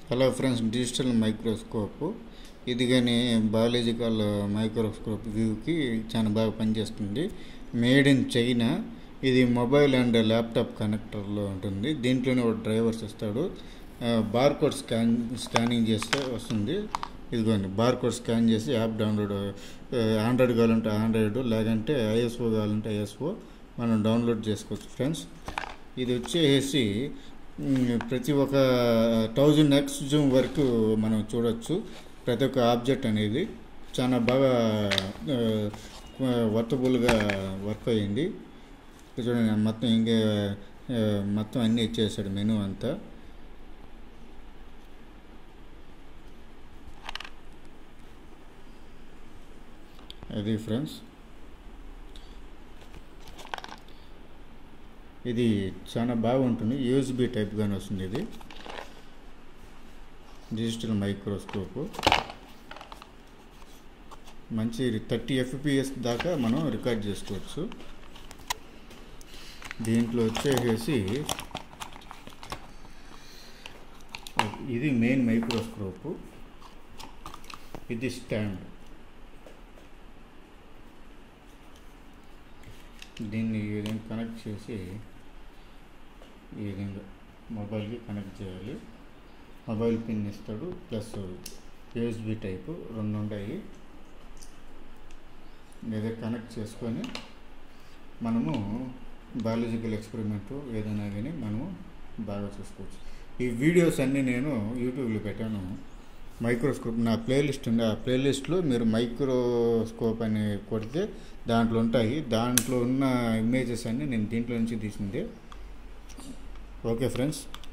hello friends digital microscope ఇది కానీ biological microscope వ్యూకి చాలా బాగా పనిచేస్తుంది మేడ్ ఇన్ చైనా ఇది మొబైల్ అండ్ ల్యాప్టాప్ కనెక్టర్లో ఉంటుంది దీంట్లోనే ఒక డ్రైవర్స్ ఇస్తాడు బార్కోడ్ స్కాన్ స్కానింగ్ చేస్తే వస్తుంది ఇదిగోండి బార్కోడ్ స్కాన్ చేసి యాప్ డౌన్లోడ్ ఆండ్రాయిడ్ కావాలంటే ఆండ్రాయిడ్ లేదంటే ఐఎస్ఓ కావాలంటే ఐఎస్ఓ మనం డౌన్లోడ్ చేసుకోవచ్చు ఫ్రెండ్స్ ఇది వచ్చేసి మ్, ప్రతి ఒక్క థౌజండ్ ఎక్స్ జూమ్ వరకు మనం చూడొచ్చు ప్రతి ఒక్క ఆబ్జెక్ట్ అనేది చాలా బాగా వర్తబుల్గా వర్క్ అయ్యింది ఇది చూడండి మొత్తం ఇంకా ఆ, మొత్తం అన్నీ ఇచ్చేసాడు మెనూ అంతా అది ఫ్రెండ్స్ ఇది చాలా బాగుంటుంది యూఎస్బి టైప్గానే వస్తుంది ఇది డిజిటల్ మైక్రోస్కోప్ మంచి థర్టీ ఎఫ్పిఎస్ దాకా మనం రికార్డ్ చేసుకోవచ్చు దీంట్లో వచ్చేసి ఇది మెయిన్ మైక్రోస్కోప్ ఇది స్టాండ్ దీన్ని ఈ విధంగా కనెక్ట్ చేసి ఈ విధంగా మొబైల్కి కనెక్ట్ చేయాలి మొబైల్ పిన్ ఇస్తాడు ప్లస్ యూఎస్బి టైపు రెండు ఉంటాయి లేదా కనెక్ట్ చేసుకొని మనము బయాలజికల్ ఎక్స్పెరిమెంట్ ఏదైనా కానీ మనము బాగా చూసుకోవచ్చు ఈ వీడియోస్ అన్నీ నేను యూట్యూబ్లో పెట్టాను మైక్రోస్కోప్ నా ప్లేలిస్ట్ ఉంది ఆ ప్లేలిస్ట్లో మీరు మైక్రోస్కోప్ అని కొడితే దాంట్లో ఉంటాయి దాంట్లో ఉన్న ఇమేజెస్ అన్నీ నేను దీంట్లో నుంచి తీసిందే ఓకే ఫ్రెండ్స్